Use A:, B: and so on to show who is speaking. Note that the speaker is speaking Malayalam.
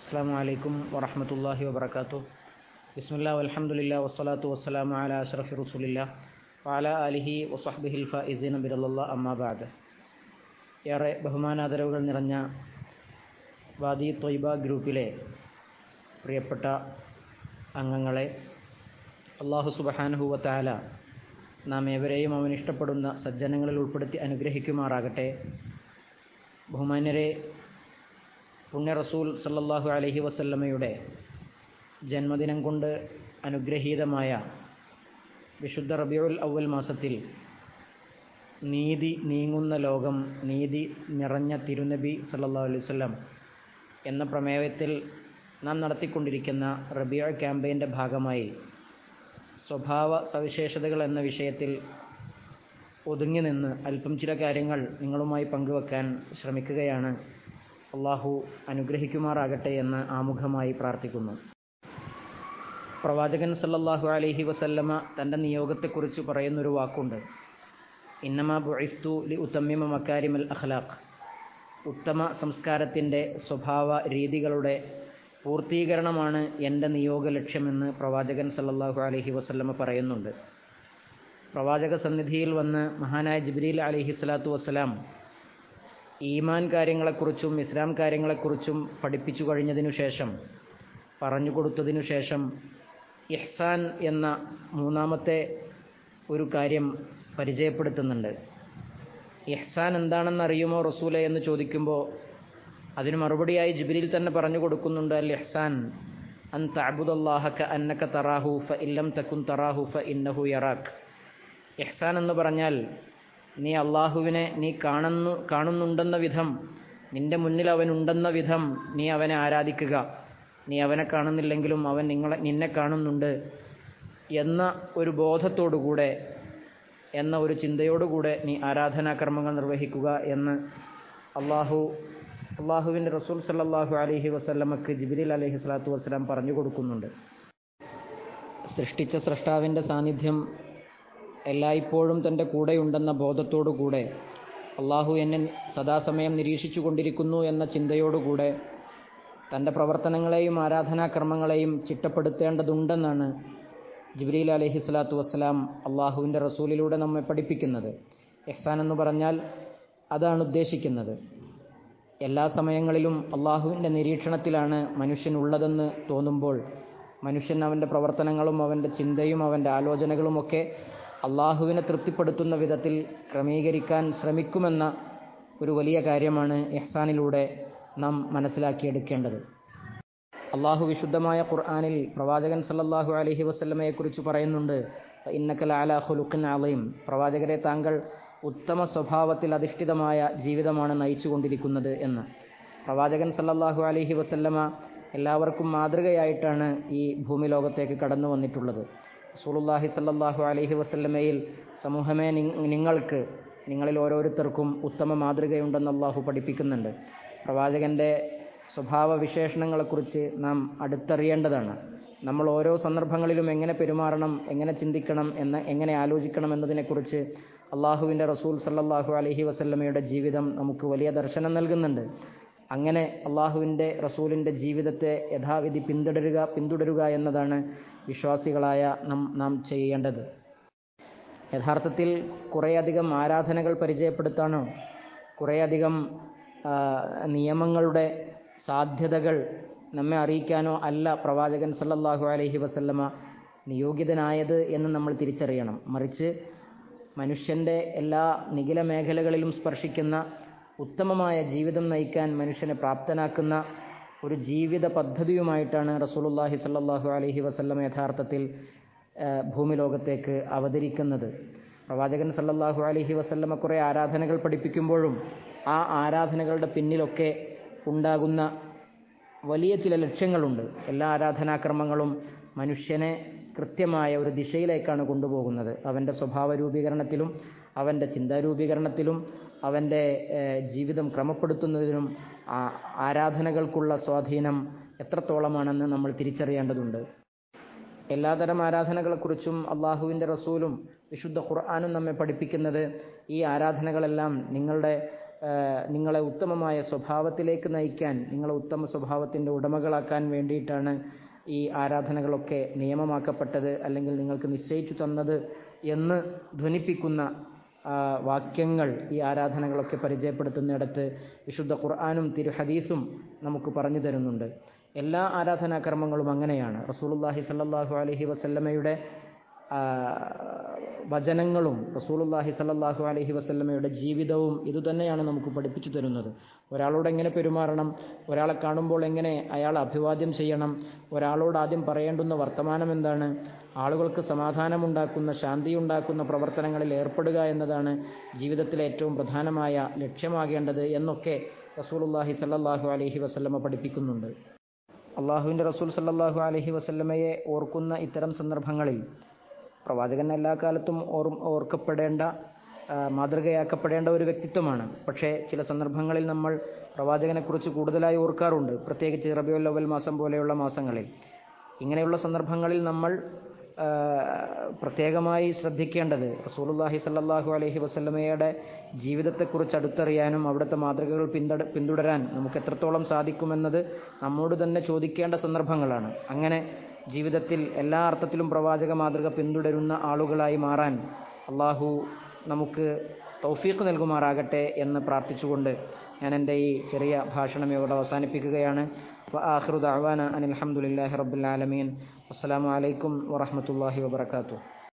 A: السلام عليكم ورحمة الله وبركاته بسم الله والحمد لله والصلاة والسلام على أشرف رسول الله وعلى آله وصحبه الفائزين برضا الله أما بعد ഏറെ ബഹുമാനാദരവുകൾ നിറഞ്ഞ വാദി ത്വയ്ബ ഗ്രൂപ്പിലെ പ്രിയപ്പെട്ട അംഗങ്ങളെ അള്ളാഹു സുബഹാനുഹുവത്താല നാം ഏവരെയും അവൻ ഇഷ്ടപ്പെടുന്ന സജ്ജനങ്ങളിൽ ഉൾപ്പെടുത്തി അനുഗ്രഹിക്കുമാറാകട്ടെ ബഹുമാന്യരെ പുണ്യ റസൂൽ സല്ലല്ലാഹു അലൈഹി വസല്ലമയുടെ ജന്മദിനം കൊണ്ട് അനുഗ്രഹീതമായ വിശുദ്ധ റബിയുൽ അവൽ മാസത്തിൽ നീതി നീങ്ങുന്ന ലോകം നീതി നിറഞ്ഞ തിരുനബി സല്ലല്ലാഹു അലൈഹി വസല്ലം എന്ന പ്രമേയത്തിൽ നാം നടത്തിക്കൊണ്ടിരിക്കുന്ന റബിയ ക്യാമ്പയിൻ്റെ ഭാഗമായി സ്വഭാവ സവിശേഷതകൾ എന്ന വിഷയത്തിൽ ഒതുങ്ങി നിന്ന് അല്പം ചില കാര്യങ്ങൾ നിങ്ങളുമായി പങ്കുവെക്കാൻ ശ്രമിക്കുകയാണ് അള്ളാഹു അനുഗ്രഹിക്കുമാറാകട്ടെ എന്ന് ആമുഖമായി പ്രാർത്ഥിക്കുന്നു പ്രവാചകൻ സല്ലല്ലാഹു അലൈഹി വസല്ലമ തൻ്റെ നിയോഗത്തെക്കുറിച്ച് പറയുന്നൊരു വാക്കുണ്ട് ഇന്നമ ബുഇസ്തു ലി ഉത്തമ്മിമ മക്കാരിമൽ അഖ്ലാഖ് ഉത്തമ സംസ്കാരത്തിൻ്റെ സ്വഭാവ രീതികളുടെ പൂർത്തീകരണമാണ് എൻ്റെ നിയോഗ ലക്ഷ്യമെന്ന് പ്രവാചകൻ സല്ലല്ലാഹു അലൈഹി വസല്ലമ പറയുന്നുണ്ട് പ്രവാചക സന്നിധിയിൽ വന്ന് മഹാനായ ജിബ്രീൽ അലൈഹി സ്വലാത്തു വസ്സലാം ഈമാൻ കാര്യങ്ങളെക്കുറിച്ചും ഇസ്ലാം കാര്യങ്ങളെക്കുറിച്ചും പഠിപ്പിച്ചു കഴിഞ്ഞതിനു ശേഷം പറഞ്ഞു കൊടുത്തതിനു ശേഷം ഇഹ്സാൻ എന്ന മൂന്നാമത്തെ ഒരു കാര്യം പരിചയപ്പെടുത്തുന്നുണ്ട് ഇഹ്സാൻ എന്താണെന്ന് അറിയുമോ റസൂലെ എന്ന് ചോദിക്കുമ്പോൾ അതിന് മറുപടിയായി ജിബിരിൽ തന്നെ പറഞ്ഞു കൊടുക്കുന്നുണ്ട് അൽ ഇഹ്സാൻ അൻ തഅബുദല്ലാഹക അന്നക തറാഹു ഫ ഇല്ലം തകുൻ തറാഹു ഫ ഇന്നഹു യറാഖ് ഇഹ്സാൻ എന്ന് പറഞ്ഞാൽ നീ അള്ളാഹുവിനെ നീ കാണുന്നു കാണുന്നുണ്ടെന്ന വിധം നിന്റെ മുന്നിൽ അവനുണ്ടെന്ന വിധം നീ അവനെ ആരാധിക്കുക നീ അവനെ കാണുന്നില്ലെങ്കിലും അവൻ നിങ്ങളെ നിന്നെ കാണുന്നുണ്ട് എന്ന ഒരു ബോധത്തോടുകൂടെ എന്ന ഒരു ചിന്തയോടുകൂടെ നീ ആരാധനാകർമ്മങ്ങൾ നിർവഹിക്കുക എന്ന് അള്ളാഹു അള്ളാഹുവിൻ്റെ റസൂൽ സല്ലാഹു അലഹി വസ്ലമക്ക് ജിബിരിൽ അലഹി സ്വലാത്തു വസ്സലാം പറഞ്ഞു കൊടുക്കുന്നുണ്ട് സൃഷ്ടിച്ച സൃഷ്ടാവിൻ്റെ സാന്നിധ്യം എല്ലായ്പ്പോഴും തൻ്റെ കൂടെയുണ്ടെന്ന ബോധത്തോടുകൂടെ അള്ളാഹു എന്നെ സദാസമയം നിരീക്ഷിച്ചു കൊണ്ടിരിക്കുന്നു എന്ന ചിന്തയോടുകൂടെ തൻ്റെ പ്രവർത്തനങ്ങളെയും ആരാധനാകർമ്മങ്ങളെയും ചിട്ടപ്പെടുത്തേണ്ടതുണ്ടെന്നാണ് ജിബ്രീൽ അലഹി സ്വലാത്തു വസ്സലാം അള്ളാഹുവിൻ്റെ റസൂലിലൂടെ നമ്മെ പഠിപ്പിക്കുന്നത് എഹ്സാൻ എന്ന് പറഞ്ഞാൽ അതാണ് ഉദ്ദേശിക്കുന്നത് എല്ലാ സമയങ്ങളിലും അള്ളാഹുവിൻ്റെ നിരീക്ഷണത്തിലാണ് മനുഷ്യനുള്ളതെന്ന് തോന്നുമ്പോൾ മനുഷ്യൻ അവൻ്റെ പ്രവർത്തനങ്ങളും അവൻ്റെ ചിന്തയും അവൻ്റെ ആലോചനകളുമൊക്കെ അള്ളാഹുവിനെ തൃപ്തിപ്പെടുത്തുന്ന വിധത്തിൽ ക്രമീകരിക്കാൻ ശ്രമിക്കുമെന്ന ഒരു വലിയ കാര്യമാണ് എഹ്സാനിലൂടെ നാം മനസ്സിലാക്കിയെടുക്കേണ്ടത് അള്ളാഹു വിശുദ്ധമായ ഖുർആാനിൽ പ്രവാചകൻ സല്ലല്ലാഹു അലഹി വസ്ലമയെക്കുറിച്ച് പറയുന്നുണ്ട് ഇന്നക്കൽ അല ഹുലുഖിൻ അലയും പ്രവാചകരെ താങ്കൾ ഉത്തമ സ്വഭാവത്തിൽ അധിഷ്ഠിതമായ ജീവിതമാണ് നയിച്ചുകൊണ്ടിരിക്കുന്നത് എന്ന് പ്രവാചകൻ സല്ലല്ലാഹു അലഹി വസല്ലമ എല്ലാവർക്കും മാതൃകയായിട്ടാണ് ഈ ഭൂമി ലോകത്തേക്ക് കടന്നു വന്നിട്ടുള്ളത് റസൂലുള്ളാഹി സല്ലല്ലാഹു അലൈഹി വസല്ലമയിൽ സമൂഹമേ നിങ്ങൾക്ക് നിങ്ങളിൽ ഓരോരുത്തർക്കും ഉത്തമ മാതൃകയുണ്ടെന്ന് അള്ളാഹു പഠിപ്പിക്കുന്നുണ്ട് പ്രവാചകൻ്റെ സ്വഭാവ വിശേഷണങ്ങളെക്കുറിച്ച് നാം അടുത്തറിയേണ്ടതാണ് നമ്മൾ ഓരോ സന്ദർഭങ്ങളിലും എങ്ങനെ പെരുമാറണം എങ്ങനെ ചിന്തിക്കണം എന്ന് എങ്ങനെ ആലോചിക്കണം എന്നതിനെക്കുറിച്ച് അള്ളാഹുവിൻ്റെ റസൂൽ സല്ലല്ലാഹു അലൈഹി വസല്ലമയുടെ ജീവിതം നമുക്ക് വലിയ ദർശനം നൽകുന്നുണ്ട് അങ്ങനെ അള്ളാഹുവിൻ്റെ റസൂലിൻ്റെ ജീവിതത്തെ യഥാവിധി പിന്തുടരുക പിന്തുടരുക എന്നതാണ് വിശ്വാസികളായ നാം നാം ചെയ്യേണ്ടത് യഥാർത്ഥത്തിൽ കുറേയധികം ആരാധനകൾ പരിചയപ്പെടുത്താനോ കുറേയധികം നിയമങ്ങളുടെ സാധ്യതകൾ നമ്മെ അറിയിക്കാനോ അല്ല പ്രവാചകൻ സല്ലല്ലാഹു അലൈഹി വസല്ലമ നിയോഗിതനായത് എന്ന് നമ്മൾ തിരിച്ചറിയണം മറിച്ച് മനുഷ്യൻ്റെ എല്ലാ നിഖില മേഖലകളിലും സ്പർശിക്കുന്ന ഉത്തമമായ ജീവിതം നയിക്കാൻ മനുഷ്യനെ പ്രാപ്തനാക്കുന്ന ഒരു ജീവിത പദ്ധതിയുമായിട്ടാണ് റസൂലുള്ളാഹി സല്ലല്ലാഹു അലൈഹി വസല്ലം യഥാർത്ഥത്തിൽ ഭൂമി ലോകത്തേക്ക് അവതരിക്കുന്നത് പ്രവാചകൻ സല്ലല്ലാഹു അലൈഹി വസല്ലമ കുറേ ആരാധനകൾ പഠിപ്പിക്കുമ്പോഴും ആ ആരാധനകളുടെ പിന്നിലൊക്കെ ഉണ്ടാകുന്ന വലിയ ചില ലക്ഷ്യങ്ങളുണ്ട് എല്ലാ ആരാധനാക്രമങ്ങളും മനുഷ്യനെ കൃത്യമായ ഒരു ദിശയിലേക്കാണ് കൊണ്ടുപോകുന്നത് അവൻ്റെ സ്വഭാവ രൂപീകരണത്തിലും അവൻ്റെ ചിന്താരൂപീകരണത്തിലും അവൻ്റെ ജീവിതം ക്രമപ്പെടുത്തുന്നതിനും ആരാധനകൾക്കുള്ള സ്വാധീനം എത്രത്തോളമാണെന്ന് നമ്മൾ തിരിച്ചറിയേണ്ടതുണ്ട് എല്ലാതരം ആരാധനകളെക്കുറിച്ചും അള്ളാഹുവിൻ്റെ റസൂലും വിശുദ്ധ ഖുർആാനും നമ്മെ പഠിപ്പിക്കുന്നത് ഈ ആരാധനകളെല്ലാം നിങ്ങളുടെ നിങ്ങളെ ഉത്തമമായ സ്വഭാവത്തിലേക്ക് നയിക്കാൻ നിങ്ങളെ ഉത്തമ സ്വഭാവത്തിൻ്റെ ഉടമകളാക്കാൻ വേണ്ടിയിട്ടാണ് ഈ ആരാധനകളൊക്കെ നിയമമാക്കപ്പെട്ടത് അല്ലെങ്കിൽ നിങ്ങൾക്ക് നിശ്ചയിച്ചു തന്നത് എന്ന് ധ്വനിപ്പിക്കുന്ന വാക്യങ്ങൾ ഈ ആരാധനകളൊക്കെ പരിചയപ്പെടുത്തുന്നിടത്ത് വിശുദ്ധ ഖുർആാനും തിരു ഹദീസും നമുക്ക് പറഞ്ഞു തരുന്നുണ്ട് എല്ലാ ആരാധനാകർമ്മങ്ങളും അങ്ങനെയാണ് റസൂലുല്ലാഹി സല്ലാഹു അലഹി വസല്ലമയുടെ വചനങ്ങളും റസൂലുല്ലാഹി സല്ലാഹു അലഹി വസല്ലമയുടെ ജീവിതവും ഇതുതന്നെയാണ് നമുക്ക് പഠിപ്പിച്ചു തരുന്നത് ഒരാളോട് എങ്ങനെ പെരുമാറണം ഒരാളെ കാണുമ്പോൾ എങ്ങനെ അയാൾ അഭിവാദ്യം ചെയ്യണം ഒരാളോട് ആദ്യം പറയേണ്ടുന്ന വർത്തമാനം എന്താണ് ആളുകൾക്ക് സമാധാനമുണ്ടാക്കുന്ന ശാന്തി ഉണ്ടാക്കുന്ന പ്രവർത്തനങ്ങളിൽ ഏർപ്പെടുക എന്നതാണ് ജീവിതത്തിലെ ഏറ്റവും പ്രധാനമായ ലക്ഷ്യമാകേണ്ടത് എന്നൊക്കെ റസൂലുല്ലാഹി സല്ലാഹു അലഹി വസല്ലമ പഠിപ്പിക്കുന്നുണ്ട് അള്ളാഹുവിൻ്റെ റസൂൽ സല്ലാഹു അലഹി വസല്ലമയെ ഓർക്കുന്ന ഇത്തരം സന്ദർഭങ്ങളിൽ പ്രവാചകൻ എല്ലാ കാലത്തും ഓർ ഓർക്കപ്പെടേണ്ട മാതൃകയാക്കപ്പെടേണ്ട ഒരു വ്യക്തിത്വമാണ് പക്ഷേ ചില സന്ദർഭങ്ങളിൽ നമ്മൾ പ്രവാചകനെക്കുറിച്ച് കൂടുതലായി ഓർക്കാറുണ്ട് പ്രത്യേകിച്ച് റബിയുൽ അവൽ മാസം പോലെയുള്ള മാസങ്ങളിൽ ഇങ്ങനെയുള്ള സന്ദർഭങ്ങളിൽ നമ്മൾ പ്രത്യേകമായി ശ്രദ്ധിക്കേണ്ടത് റസൂലുല്ലാഹി സല്ലാഹു അലഹി വസ്ലമയുടെ ജീവിതത്തെക്കുറിച്ച് അടുത്തറിയാനും അവിടുത്തെ മാതൃകകൾ പിന്തുട പിന്തുടരാൻ നമുക്ക് എത്രത്തോളം സാധിക്കുമെന്നത് നമ്മോട് തന്നെ ചോദിക്കേണ്ട സന്ദർഭങ്ങളാണ് അങ്ങനെ ജീവിതത്തിൽ എല്ലാ അർത്ഥത്തിലും പ്രവാചക മാതൃക പിന്തുടരുന്ന ആളുകളായി മാറാൻ അള്ളാഹു നമുക്ക് തൗഫീഖ് നൽകുമാറാകട്ടെ എന്ന് പ്രാർത്ഥിച്ചുകൊണ്ട് ഞാൻ എൻ്റെ ഈ ചെറിയ ഭാഷണം ഇവിടെ അവസാനിപ്പിക്കുകയാണ് ആഖിറു ദഅവാന അനിൽ ഹംദുലില്ലാഹി റബ്ബിൽ ആലമീൻ അസ്സലാമു അലൈക്കും വറഹ്മത്തുള്ളാഹി വബറകാതുഹു